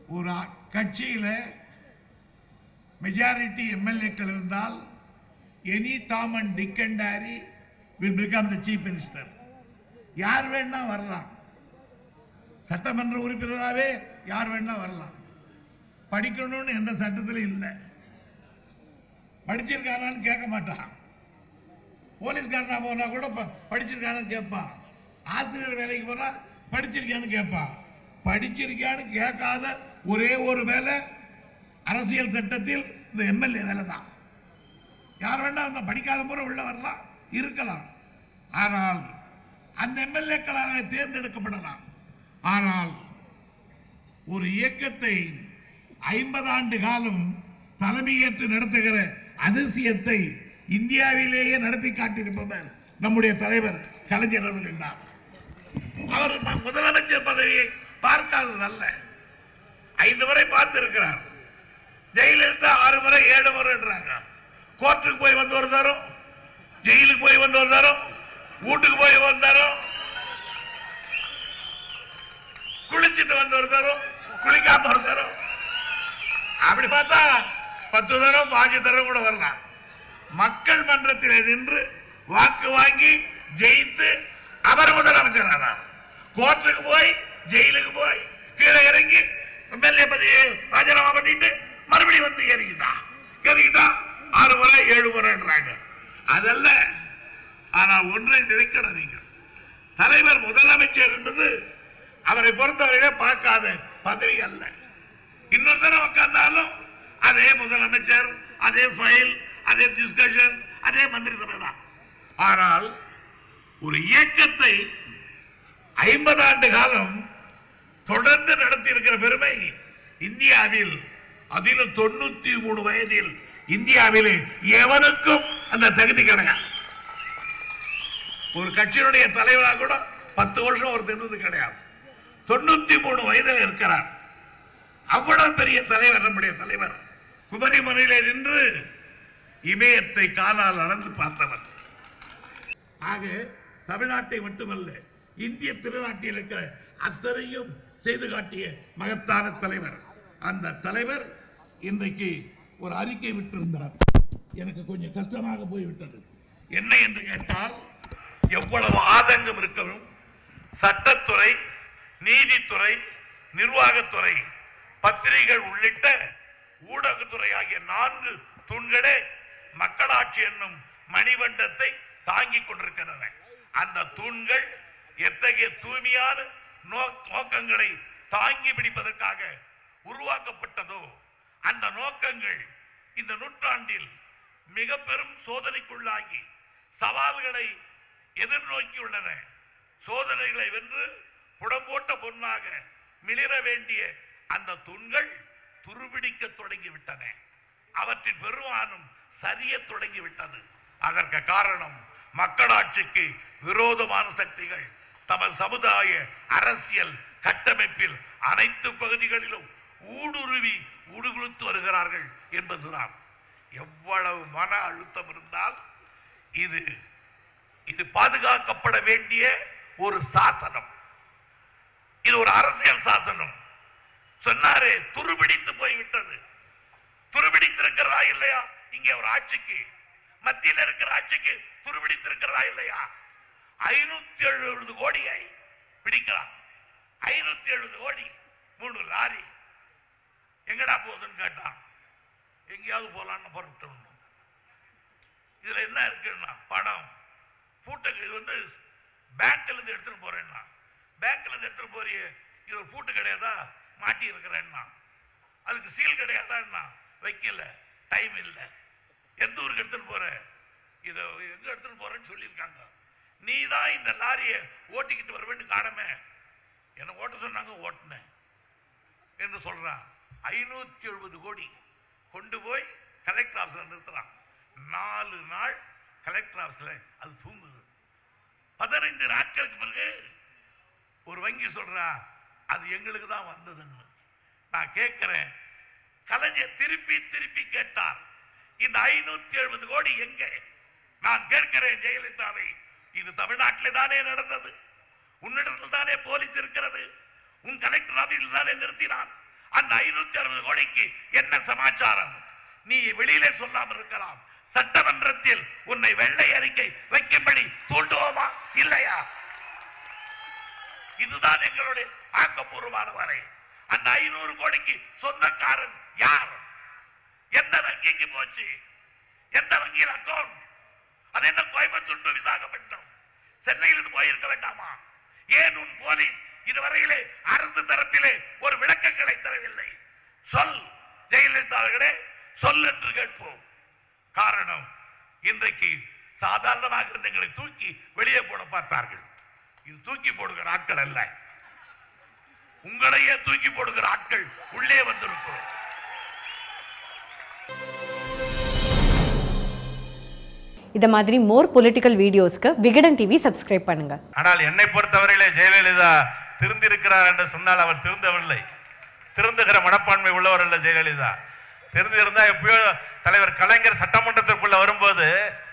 ஒரு அ- கட்சியில மெஜாரிட்டி எம்எல்ஏக்கள் இருந்தால் any Tom and Dick and Harry will become the chief minister யார் வேணா வரலாம் சட்டமன்ற உறுப்பினராகவே யார் வேணா வரலாம் படிக்கணும்னு எந்த சட்டத்திலும் இல்லை படிச்சிருக்கானான்னு கேட்க மாட்டான் போலீஸ்காரனா போனா கூட ப- படிச்சிருக்கானு கேட்பான் ஆசிரியர் வேலைக்கு போனா படிச்சிருக்கான்னு கேட்பான் படிச்சிருக்கான்னு கேட்காத ஒரே ஒரு வேலை அரசியல் சட்டத்தில் இந்த எம்எல்ஏ வேலை தான் யார் வேணா அந்த படிக்காத முறை உள்ள வரலாம் இருக்கலாம் ஆனால் அந்த எம்எல்ஏக்களாக தேர்ந்தெடுக்கப்படலாம் ஆனால் ஒரு இயக்கத்தை ஐம்பது ஆண்டு காலம் தலைமையேற்று நடத்துகிற அதிசயத்தை இந்தியாவிலேயே நடத்தி காட்டியிருப்பவர் நம்முடைய தலைவர் கலைஞர் அவர்கள் தான் அவர் ம- முதலமைச்சர் பதவியை பார்க்காதது அல்ல ஐந்து முறை பார்த்திருக்கிறார் ஜெயலலிதா ஆறு முறை ஏழு முறைன்றாங்க கோர்ட்டுக்கு போய் வந்து ஒரு தரம் ஜெயிலுக்கு போய் வந்து ஒரு தரம் வீட்டுக்கு போய் ஒரு தரம் குளிச்சிட்டு வந்து ஒரு தரம் குளிக்காம ஒரு தரம் அப்படி பார்த்தா பத்து தரம் பாஞ்சு தரம் கூட வரலாம் மக்கள் மன்றத்தில் நின்று வாக்கு வாங்கி ஜெயித்து அவர் முதலமைச்சர் ஆனார் கோர்ட்டுக்கு போய் ஜெயிலுக்கு போய் கீழே இறங்கி எம்எல்ஏ பதவியை ராஜினாமா பண்ணிட்டு மறுபடியும் வந்து ஏறிக்கிட்டா ஏறிக்கிட்டா ஆறு முறை ஏழு முறைன்றாங்க அதல்ல ஆனால் ஒன்றை நினைக்கணும் நீங்கள் தலைவர் முதலமைச்சர் என்பது அவரை பொறுத்தவரையிலே பார்க்காத பதவி அல்ல இன்னொரு தடவை உட்கார்ந்தாலும் அதே முதலமைச்சர் அதே ஃபைல் அதே டிஸ்கஷன் அதே மந்திரி சபை தான் ஆனால் ஒரு இயக்கத்தை ஐம்பது ஆண்டு காலம் தொடர்ந்து நடத்தி இருக்கிற பெருமை இந்தியாவில் அதிலும் தொண்ணூத்தி மூணு வயதில் இந்தியாவிலே எவனுக்கும் அந்த தகுதி கிடையாது ஒரு கட்சியினுடைய தலைவராக கூட பத்து வருஷம் ஒரு இருந்தது கிடையாது தொண்ணூத்தி மூணு வயதில் இருக்கிறார் அவ்வளவு பெரிய தலைவர் நம்முடைய தலைவர் குமரி மலையில நின்று இமயத்தை காலால் அளந்து பார்த்தவர் ஆக தமிழ்நாட்டை மட்டுமல்ல இந்திய திருநாட்டில் இருக்கிற அத்தனையும் செய்து காட்டிய மகத்தான தலைவர் அந்த தலைவர் இன்றைக்கு ஒரு அறிக்கை விட்டிருந்தார் எனக்கு கொஞ்சம் கஷ்டமாக போய்விட்டது என்ன என்று கேட்டால் எவ்வளவு ஆதங்கம் இருக்கவும் சட்டத்துறை நீதித்துறை நிர்வாகத்துறை பத்திரிகைகள் உள்ளிட்ட ஊடகத்துறை ஆகிய நான்கு தூண்களே மக்களாட்சி என்னும் மணிமண்டத்தை தாங்கிக் கொண்டிருக்கின்றன அந்த தூண்கள் எத்தகைய தூய்மையான நோ- நோக்கங்களை தாங்கி பிடிப்பதற்காக உருவாக்கப்பட்டதோ அந்த நோக்கங்கள் இந்த நூற்றாண்டில் மிக பெரும் சோதனைக்குள்ளாகி சவால்களை எதிர்நோக்கியுள்ளன சோதனைகளை வென்று புடம்போட்ட பொன்னாக மிளிர வேண்டிய அந்த தூண்கள் துருபிடிக்க தொடங்கிவிட்டன அவற்றின் பெருமானம் சரிய தொடங்கிவிட்டது அதற்கு காரணம் மக்களாட்சிக்கு விரோதமான சக்திகள் தமது சமுதாய அரசியல் கட்டமைப்பில் அனைத்து பகுதிகளிலும் ஊடுருவி ஊடுகுழுத்து வருகிறார்கள் என்பதுதான் எவ்வளவு மன அழுத்தம் இருந்தால் இது இது பாதுகாக்கப்பட வேண்டிய ஒரு சாசனம் இது ஒரு அரசியல் சாசனம் சொன்னாரே துருபிடித்து போய்விட்டது துருபிடித்திருக்கிறதா இல்லையா இங்கே ஒரு ஆட்சிக்கு மத்தியில் இருக்கிற ஆட்சிக்கு துருபிடித்திருக்கிறதா இல்லையா ஐநூத்தி எழுபது கோடியை பிடிக்கலாம் ஐநூத்தி எழுபது கோடி மூணு லாரி எங்கடா போகுதுன்னு கேட்டான் எங்கேயாவது போலான்னு புறப்பட்டு இதுல என்ன இருக்குன்னா பணம் பூட்டுக்கு இது வந்து பேங்க்ல இருந்து எடுத்துட்டு போறேன்னா பேங்க்ல இருந்து எடுத்துட்டு போறியே இது ஒரு பூட்டு கிடையாதா மாட்டி இருக்கிறேன்னா அதுக்கு சீல் கிடையாதா வைக்கல டைம் இல்லை எந்த ஊருக்கு எடுத்துட்டு போற இதை எங்க எடுத்துட்டு போறேன்னு சொல்லியிருக்காங்க நீ தான் இந்த லாரியை ஓட்டிக்கிட்டு வருவேன்னு காணமே என்ன ஓட்ட சொன்னாங்க ஓட்டினேன் என்று சொல்றான் ஐநூத்தி எழுபது கோடி கொண்டு போய் கலெக்டர் ஆஃபீஸில் நிறுத்துறான் நாலு நாள் கலெக்டர் ஆஃபீஸில் அது தூங்குது பதினைந்து நாட்களுக்கு பிறகு ஒரு வங்கி சொல்றா அது எங்களுக்கு தான் வந்ததுன்னு நான் கேட்கிறேன் கலைஞர் திருப்பி திருப்பி கேட்டார் இந்த ஐநூத்தி எழுபது கோடி எங்க நான் கேட்கிறேன் ஜெயலலிதாவை இது தமிழ்நாட்டிலே தானே நடந்தது உன்னிடத்தில் தானே போலீஸ் இருக்கிறது உன் கலெக்டர் ஆபீஸில் தானே நிறுத்தினான் அந்த ஐநூத்தி அறுபது கோடிக்கு என்ன சமாச்சாரம் நீ வெளியிலே சொல்லாமல் இருக்கலாம் சட்டமன்றத்தில் உன்னை வெள்ளை அறிக்கை வைக்கும்படி தூண்டுவோமா இல்லையா இதுதான் எங்களுடைய ஆக்கப்பூர்வமான வரை அந்த ஐநூறு கோடிக்கு சொந்தக்காரன் யார் எந்த வங்கிக்கு போச்சு எந்த வங்கியில் அக்கௌண்ட் அது என்ன கோயம்புத்தூர் to விசாகப்பட்டினம் சென்னையிலிருந்து போயிருக்க வேண்டாமா ஏன் உன் போலீஸ் இதுவரையிலே அரசு தரப்பிலே ஒரு விளக்கங்களை தரவில்லை சொல் ஜெயலலிதா அவர்களே சொல் என்று கேட்போம் காரணம் இன்றைக்கு சாதாரணமாக இருந்த எங்களை தூக்கி வெளியே போட பார்த்தார்கள் இது தூக்கி போடுகிற ஆட்கள் அல்ல உங்களையே தூக்கி போடுகிற ஆட்கள் உள்ளே வந்திருக்கிறோம் இதை மாதிரி மோர் பொலிட்டிக்கல் வீடியோஸ்க்கு விகடன் டிவி சப்ஸ்கிரைப் பண்ணுங்க ஆனால் என்னை பொறுத்தவரையிலே ஜெயலலிதா திருந்திருக்கிறார் என்று சொன்னால் அவர் திருந்தவில்லை திருந்துகிற மனப்பான்மை உள்ளவர் அல்ல ஜெயலலிதா திருந்திருந்தா எப்பயோ தலைவர் கலைஞர் சட்டமன்றத்திற்குள்ள வரும்போது